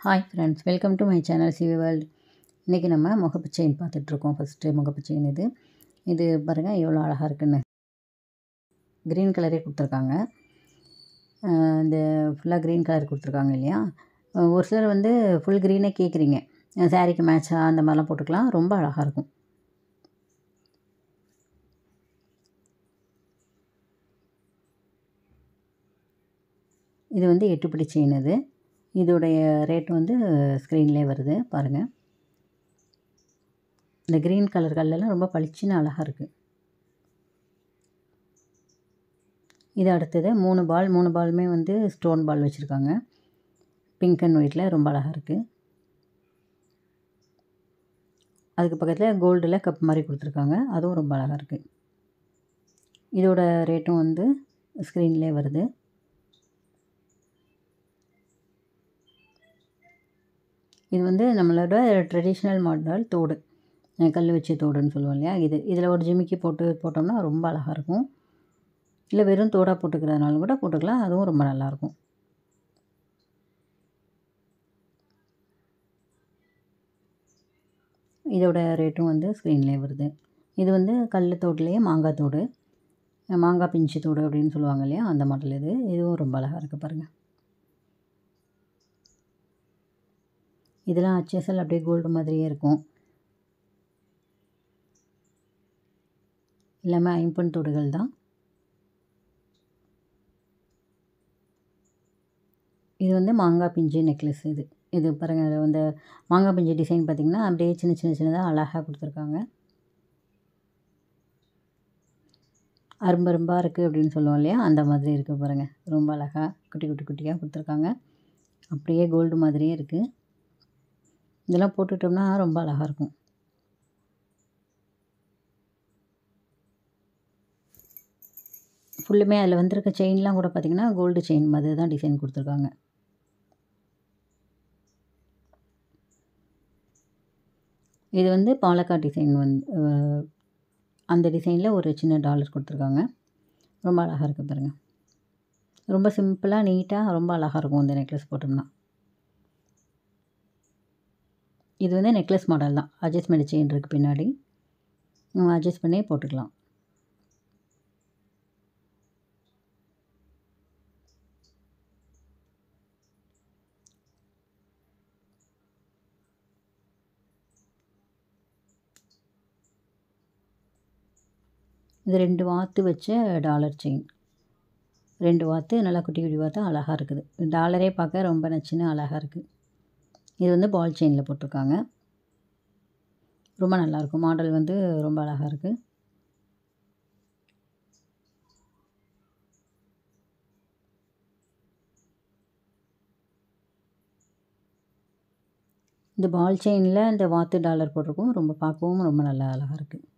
hi friends welcome to my channel CV World இன்றைக்கி நம்ம முகப்பு செயின் பார்த்துட்ருக்கோம் ஃபஸ்ட்டு முகப்பு செயின் இது இது பாருங்கள் எவ்வளோ அழகாக இருக்குன்னு க்ரீன் கலரே கொடுத்துருக்காங்க அஹ் இந்த ஃபுல்லாக க்ரீன் கலர் கொடுத்துருக்காங்க இல்லையா அஹ் ஒரு சிலர் வந்து ஃபுல் க்ரீனே கேட்குறீங்க சாரீக்கு மேட்சாக அந்த மாதிரிலாம் போட்டுக்கலாம் ரொம்ப அழகாக இருக்கும் இது வந்து எட்டுப்படி செயின் இது இதோடைய ரேட் வந்து ஸ்க்ரீன்லேயே வருது பாருங்கள் இந்த க்ரீன் கலர் கல்லெல்லாம் ரொம்ப பளிச்சுன்னு அழகாக இருக்குது இது அடுத்தது மூணு பால் மூணு பாலுமே வந்து ஸ்டோன் பால் வச்சுருக்காங்க பிங்க் அண்ட் ஒயிட்டில் ரொம்ப அழகாக இருக்குது அதுக்கு பக்கத்தில் கோல்டில் கப் மாதிரி கொடுத்துருக்காங்க அதுவும் ரொம்ப அழகாக இருக்குது இதோட ரேட்டும் வந்து ஸ்க்ரீன்லேயே வருது இது வந்து நம்மளோட ட்ரெடிஷ்னல் மாடல் தோடு கல் வச்ச தோடுன்னு சொல்லுவோம் இல்லையா இது இதில் ஒரு ஜிமிக்கி போட்டு போட்டோம்னா ரொம்ப அழகாக இருக்கும் இல்லை வெறும் தோடாக போட்டுக்கிறதுனாலும் கூட போட்டுக்கலாம் அதுவும் ரொம்ப நல்லாயிருக்கும் இதோட ரேட்டும் வந்து ஸ்க்ரீன்லேயே வருது இது வந்து கல் தோடுலேயே மாங்காய் தோடு மாங்காய் பிஞ்சு தோடு அப்படின்னு சொல்லுவாங்க இல்லையா அந்த மாடல் இது இதுவும் ரொம்ப அழகாக இருக்குது பாருங்கள் இதெல்லாம் அச்சசல் அப்படியே கோல்டு மாதிரியே இருக்கும் எல்லாமே ஐம்பொன் தோடுகள் தான் இது வந்து மாங்காய் பிஞ்சு நெக்லஸ் இது இது பாருங்கள் அந்த மாங்காய் பிஞ்சு டிசைன் பார்த்திங்கன்னா அப்படியே சின்ன சின்ன சின்னதாக அழகாக கொடுத்துருக்காங்க அரும்பரும்பாக இருக்குது அப்படின்னு சொல்லுவோம் இல்லையா அந்த மாதிரி இருக்குது பாருங்கள் ரொம்ப அழகாக குட்டி குட்டி குட்டியாக கொடுத்துருக்காங்க அப்படியே கோல்டு மாதிரியே இருக்குது இதெல்லாம் போட்டுட்டோம்னா ரொம்ப அழகாக இருக்கும் ஃபுல்லுமே அதில் வந்திருக்க செயின்லாம் கூட பார்த்திங்கன்னா கோல்டு செயின் மாதிரி தான் டிசைன் கொடுத்துருக்காங்க இது வந்து பாலக்காட் டிசைன் வந்து அந்த டிசைனில் ஒரு சின்ன டாலர் கொடுத்துருக்காங்க ரொம்ப அழகாக இருக்குது பாருங்கள் ரொம்ப சிம்பிளாக நீட்டாக ரொம்ப அழகாக இருக்கும் இந்த நெக்லஸ் போட்டோம்னா இது வந்து நெக்லஸ் மாடல் தான் அட்ஜஸ்ட்மெண்ட் செயின் இருக்குது பின்னாடி நம்ம அட்ஜஸ்ட் பண்ணி போட்டுக்கலாம் இது ரெண்டு வாத்து வச்ச டாலர் செயின் ரெண்டு வாத்து நல்லா குட்டி குட்டி வாத்து அழகாக இருக்குது டாலரே பார்க்க ரொம்ப நச்சுன்னு அழகாக இருக்குது இது வந்து பால் செயினில் போட்டிருக்காங்க ரொம்ப நல்லாயிருக்கும் மாடல் வந்து ரொம்ப அழகாக இருக்குது இந்த பால் செயினில் இந்த வாத்து டாலர் போட்டிருக்கும் ரொம்ப பார்க்கவும் ரொம்ப நல்லா அழகாக இருக்குது